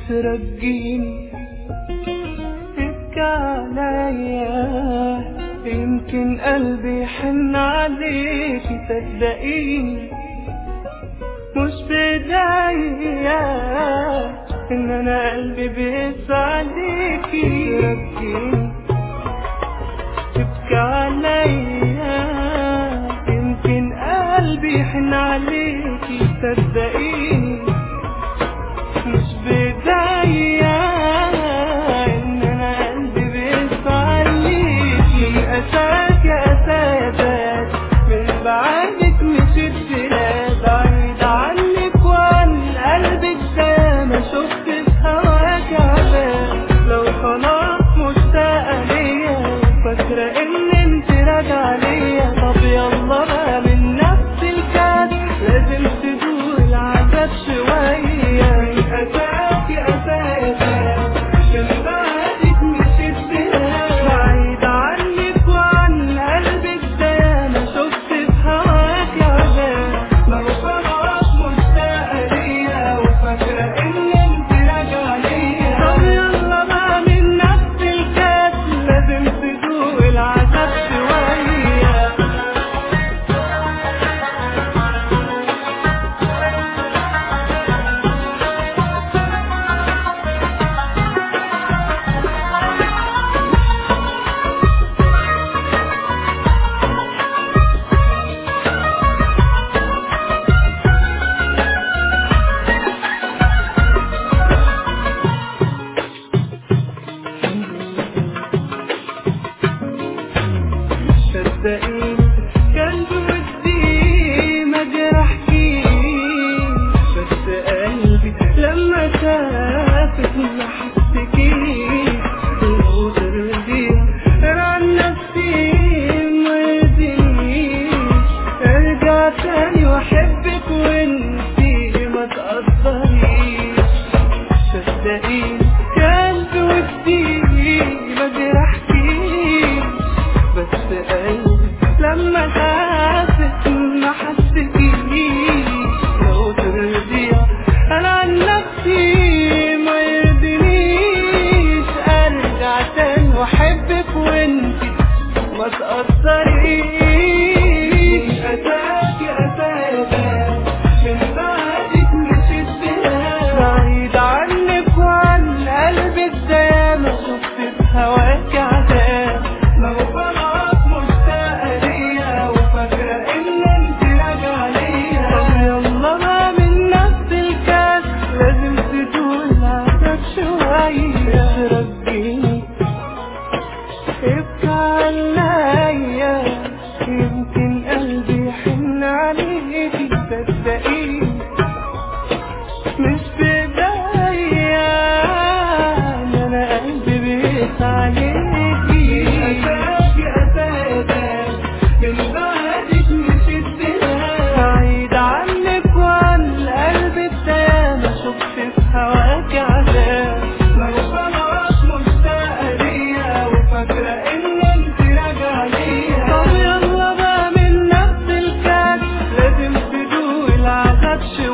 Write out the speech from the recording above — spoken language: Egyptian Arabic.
ترجيني ابكي عليا يمكن قلبي يحن عليكي صدقيني مش بداية ان انا قلبي بيس عليكي ترجيني تبكي عليا يمكن قلبي يحن عليكي صدقيني مش بداية ان انا قلبي بيس عليكي من اساك يا اساسات من بعدك مشيت بلاد بعيد عنك وعن قلبك ده ما شفت في هواك عذاب لو خلاص مشتاقة ليا فاكرة ان انت راجعة ليا طب يلا بقى من نفس الكاس لازم تدوق العذاب شوية من أساك يا أساسات من بعدك مشيت بلاد بعيد عنك وعن قلبك ده ما شفت في هواك عذاب لو خلاص مشتاقة ليا وفاكرة ان انت راجعة ليا طب يلا بقى من نفس الكاس لازم تدوق العذاب شوية صدقيني كان بودي ما جرحكيش بس قلبي لما شافك ما حسكيش لو ترضي انا عن نفسي ما يرضينيش ارجع تاني واحبك وانتي ما تقدريش صدقيني كان بودي ما جرحكيش بس قلبي لما حاسس ما حسكيش لو ترضي انا عن نفسي ما يرضينيش ارجع تاني واحبك وانتي ما تقدريش أتاك أتاك من بعدك مشيت بلاد بعيد عنك وعن قلبك ده ما شفت في هواك عذاب لو خلاص مشتاقة ليا وفاكرة إن أنت راجعة ليا طب يلا بقى من نفس الكاس لازم تدوق العذاب شوية ترجيني ابكي عليا يمكن قلبي يحن عليكي صدقيني مش بداية ان انا قلبي بيس عليكي اساك اساسك من بعدك مشيت بلاد بعيد عنك وعن قلبك ده ما شفت في هواك عذاب لو خلاص مشتاقة ليا وفاكرة ان انت راجعة ليا طب يلا بقى من نفس الكاس لازم تدوق العذاب شوية